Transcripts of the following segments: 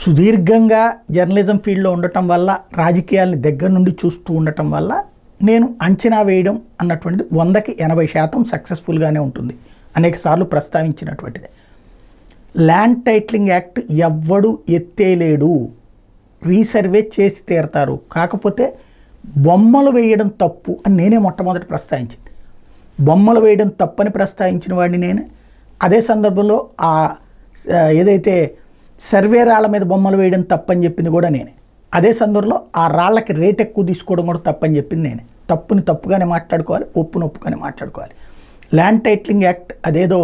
సుదీర్ఘంగా జర్నలిజం ఫీల్డ్లో ఉండటం వల్ల రాజకీయాల్ని దగ్గర నుండి చూస్తూ ఉండటం వల్ల నేను అంచనా వేయడం అన్నటువంటిది వందకి ఎనభై శాతం సక్సెస్ఫుల్గానే ఉంటుంది అనేక సార్లు ప్రస్తావించినటువంటిది ల్యాండ్ టైటిలింగ్ యాక్ట్ ఎవ్వడు ఎత్తేలేడు రీసర్వే చేసి తీరతారు కాకపోతే బొమ్మలు వేయడం తప్పు అని నేనే మొట్టమొదటి ప్రస్తావించింది బొమ్మలు వేయడం తప్పని ప్రస్తావించిన వాడిని నేనే అదే సందర్భంలో ఆ ఆ, ఏదైతే సర్వే రాళ్ళ మీద బొమ్మలు వేయడం తప్పని చెప్పింది కూడా నేనే అదే సందర్భంలో ఆ రాళ్ళకి రేట్ ఎక్కువ తీసుకోవడం కూడా తప్పని చెప్పింది నేనే తప్పుని తప్పుగానే మాట్లాడుకోవాలి ఒప్పుని ఒప్పుగానే మాట్లాడుకోవాలి ల్యాండ్ టైటిలింగ్ యాక్ట్ అదేదో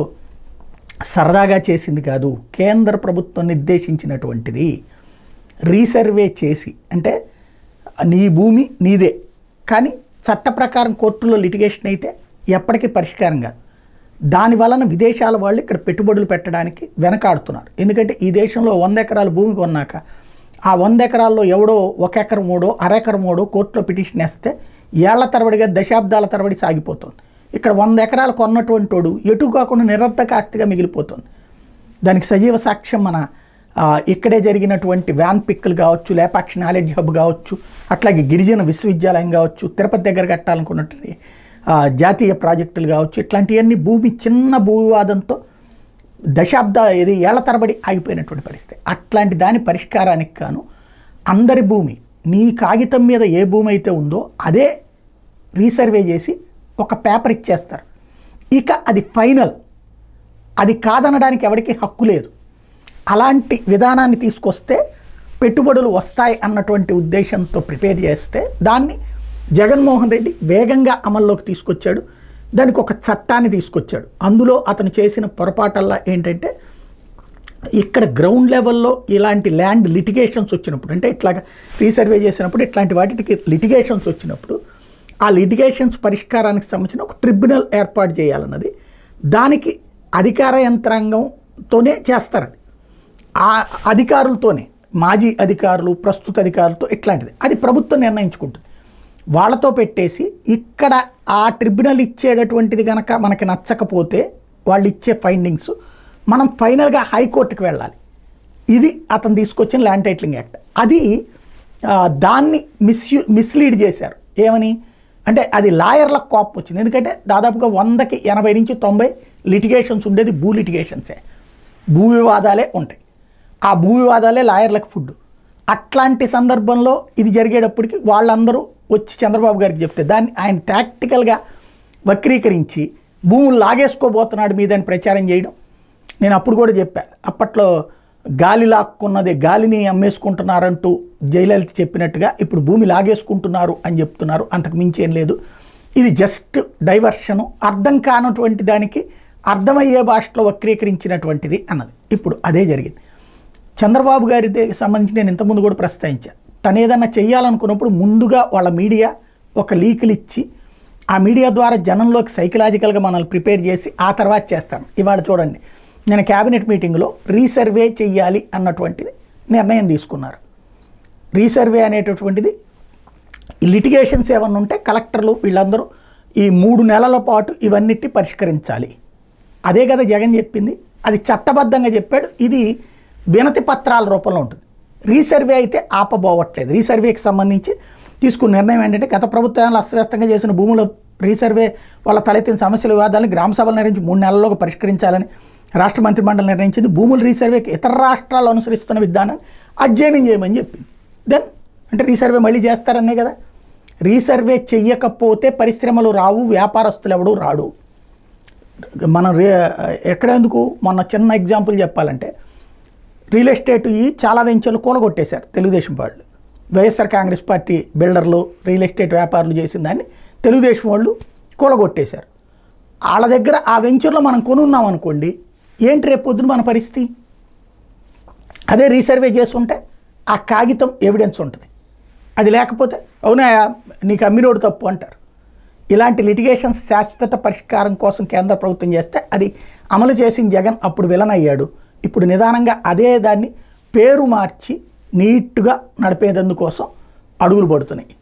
సరదాగా చేసింది కాదు కేంద్ర ప్రభుత్వం నిర్దేశించినటువంటిది రీసర్వే చేసి అంటే నీ భూమి నీదే కానీ చట్ట ప్రకారం కోర్టులో లిటిగేషన్ అయితే ఎప్పటికీ పరిష్కారం కాదు దాని వలన విదేశాల వాళ్ళు ఇక్కడ పెట్టుబడులు పెట్టడానికి వెనకాడుతున్నారు ఎందుకంటే ఈ దేశంలో వంద ఎకరాల భూమి కొన్నాక ఆ వంద ఎకరాల్లో ఎవడో ఒక ఎకరం మూడో అరెకరం మూడో కోర్టులో పిటిషన్ వేస్తే ఏళ్ల తరబడిగా దశాబ్దాల తరబడి సాగిపోతుంది ఇక్కడ వంద ఎకరాలు కొన్నటువంటి వాడు ఎటు కాకుండా నిరర్ధక ఆస్తిగా మిగిలిపోతుంది దానికి సజీవ సాక్ష్యం మన ఆ, ఇక్కడే జరిగినటువంటి వ్యాన్ పిక్కులు కావచ్చు లేపాక్షి నాలెడ్జ్ హబ్ కావచ్చు అట్లాగే గిరిజన విశ్వవిద్యాలయం కావచ్చు తిరుపతి దగ్గర కట్టాలనుకున్నటువంటి ఆ, జాతీయ ప్రాజెక్టులు కావచ్చు ఇట్లాంటివన్నీ భూమి చిన్న భూ వివాదంతో దశాబ్ద ఇది ఏళ్ల తరబడి ఆగిపోయినటువంటి పరిస్థితి అట్లాంటి దాని పరిష్కారానికి కాను అందరి భూమి నీ కాగితం మీద ఏ భూమి అయితే ఉందో అదే రీసర్వే చేసి ఒక పేపర్ ఇచ్చేస్తారు ఇక అది ఫైనల్ అది కాదనడానికి ఎవరికి హక్కు లేదు అలాంటి విధానాన్ని తీసుకొస్తే పెట్టుబడులు వస్తాయి అన్నటువంటి ఉద్దేశంతో ప్రిపేర్ చేస్తే దాన్ని జగన్మోహన్ రెడ్డి వేగంగా అమల్లోకి తీసుకొచ్చాడు దానికి ఒక చట్టాన్ని తీసుకొచ్చాడు అందులో అతను చేసిన పొరపాటల్లా ఏంటంటే ఇక్కడ గ్రౌండ్ లెవెల్లో ఇలాంటి ల్యాండ్ లిటిగేషన్స్ వచ్చినప్పుడు అంటే ఇట్లాగా రీసర్వే చేసినప్పుడు ఇట్లాంటి వాటికి లిటిగేషన్స్ వచ్చినప్పుడు ఆ లిటిగేషన్స్ పరిష్కారానికి సంబంధించిన ఒక ట్రిబ్యునల్ ఏర్పాటు చేయాలన్నది దానికి అధికార యంత్రాంగంతోనే చేస్తారు అది ఆ అధికారులతోనే మాజీ అధికారులు ప్రస్తుత అధికారులతో ఇట్లాంటిది అది ప్రభుత్వం నిర్ణయించుకుంటుంది వాళ్ళతో పెట్టేసి ఇక్కడ ఆ ట్రిబ్యునల్ ఇచ్చేటటువంటిది కనుక మనకి నచ్చకపోతే వాళ్ళు ఇచ్చే ఫైండింగ్స్ మనం ఫైనల్గా హైకోర్టుకి వెళ్ళాలి ఇది అతను తీసుకొచ్చిన ల్యాండ్ టైటిలింగ్ యాక్ట్ అది ఆ, దాన్ని మిస్యూ మిస్లీడ్ చేశారు ఏమని అంటే అది లాయర్లకు కోపం వచ్చింది ఎందుకంటే దాదాపుగా వందకి ఎనభై నుంచి తొంభై లిటిగేషన్స్ ఉండేది భూ లిటిగేషన్సే భూ వివాదాలే ఉంటాయి ఆ భూ వివాదాలే లాయర్లకు ఫుడ్ అట్లాంటి సందర్భంలో ఇది జరిగేటప్పటికి వాళ్ళందరూ వచ్చి చంద్రబాబు గారికి చెప్తే దాన్ని ఆయన టాక్టికల్గా వక్రీకరించి భూములు లాగేసుకోబోతున్నాడు మీదని ప్రచారం చేయడం నేను అప్పుడు కూడా చెప్పా అప్పట్లో గాలి లాక్కున్నది గాలిని అమ్మేసుకుంటున్నారంటూ జయలలిత చెప్పినట్టుగా ఇప్పుడు భూమి లాగేసుకుంటున్నారు అని చెప్తున్నారు అంతకు మించి ఏం లేదు ఇది జస్ట్ డైవర్షను అర్థం కానటువంటి దానికి అర్థమయ్యే భాషలో వక్రీకరించినటువంటిది అన్నది ఇప్పుడు అదే జరిగింది చంద్రబాబు గారికి సంబంధించి నేను ఇంతకుముందు కూడా ప్రస్తావించాను తను ఏదన్నా చేయాలనుకున్నప్పుడు ముందుగా వాళ్ళ మీడియా ఒక లీకులు ఇచ్చి ఆ మీడియా ద్వారా జనంలోకి సైకలాజికల్గా మనల్ని ప్రిపేర్ చేసి ఆ తర్వాత చేస్తాను ఇవాళ చూడండి నేను క్యాబినెట్ మీటింగ్లో రీసర్వే చెయ్యాలి అన్నటువంటిది నిర్ణయం తీసుకున్నారు రీసర్వే అనేటటువంటిది ఈ లిటిగేషన్స్ ఏమన్నా ఉంటే కలెక్టర్లు వీళ్ళందరూ ఈ మూడు నెలల పాటు ఇవన్నిటి పరిష్కరించాలి అదే కదా జగన్ చెప్పింది అది చట్టబద్ధంగా చెప్పాడు ఇది వినతి పత్రాల రూపంలో ఉంటుంది రీసర్వే అయితే ఆపబోవట్లేదు రీసర్వేకి సంబంధించి తీసుకున్న నిర్ణయం ఏంటంటే గత ప్రభుత్వాలు అస్తవ్యస్తంగా చేసిన భూముల రీసర్వే వాళ్ళ తలెత్తిన సమస్యల వివాదాలను గ్రామ సభలు నిర్వహించి మూడు నెలల్లోగా పరిష్కరించాలని రాష్ట్ర మంత్రిమండలి నిర్ణయించింది భూముల రీసర్వేకి ఇతర రాష్ట్రాలు అనుసరిస్తున్న విధానాన్ని అధ్యయనం చేయమని చెప్పింది దెన్ అంటే రీసర్వే మళ్ళీ చేస్తారనే కదా రీసర్వే చెయ్యకపోతే పరిశ్రమలు రావు వ్యాపారస్తులు ఎవడు రాడు మనం రే ఎక్కడెందుకు మొన్న చిన్న ఎగ్జాంపుల్ చెప్పాలంటే రియల్ ఎస్టేట్ ఈ చాలా వెంచర్లు కూలగొట్టేశారు తెలుగుదేశం వాళ్ళు వైఎస్ఆర్ కాంగ్రెస్ పార్టీ బిల్డర్లు రియల్ ఎస్టేట్ వ్యాపారులు చేసిన దాన్ని తెలుగుదేశం వాళ్ళు కూలగొట్టేశారు వాళ్ళ దగ్గర ఆ వెంచర్లో మనం కొనున్నాం అనుకోండి ఏంటి రేపు పొద్దున మన పరిస్థితి అదే రీసర్వే చేస్తుంటే ఆ కాగితం ఎవిడెన్స్ ఉంటుంది అది లేకపోతే అవునా నీకు అమ్మినోడు తప్పు అంటారు ఇలాంటి లిటిగేషన్స్ శాశ్వత పరిష్కారం కోసం కేంద్ర ప్రభుత్వం చేస్తే అది అమలు చేసిన జగన్ అప్పుడు విలన్ అయ్యాడు ఇప్పుడు నిదానంగా అదే దాన్ని పేరు మార్చి నీట్గా నడిపేందుకోసం అడుగులు పడుతున్నాయి